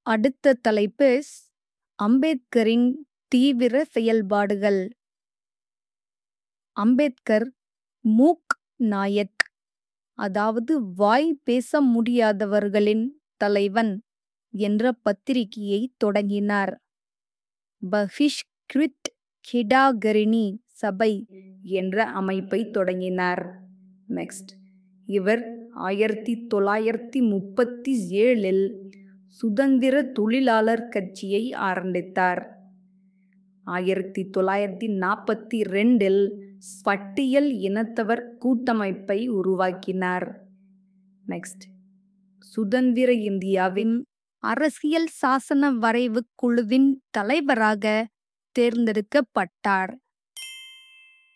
அடுத்த தலைப்பு ஸ்- அம்பேத்கரின் தீவிர செயல்பாடுகள் அம்பேத்கர் மூக் நாயக் அதாவது வாய் பேச முடியாதவர்களின் தலைவன் என்ற பத்திரிகையை தொடங்கினார் பஹிஷ்கிருத் கிடாகரிணி சபை என்ற அமைப்பை தொடங்கினார் நெக்ஸ்ட் இவர் ஆயிரத்தி தொள்ளாயிரத்தி முப்பத்தி ஏழில் சுதந்திர தொழிலாளர் கட்சியை ஆரம்பித்தார் ஆயிரத்தி தொள்ளாயிரத்தி நாற்பத்தி ரெண்டில் பட்டியல் இனத்தவர் கூட்டமைப்பை உருவாக்கினார் நெக்ஸ்ட் சுதந்திர இந்தியாவின் அரசியல் சாசன வரைவு குழுவின் தலைவராக தேர்ந்தெடுக்கப்பட்டார்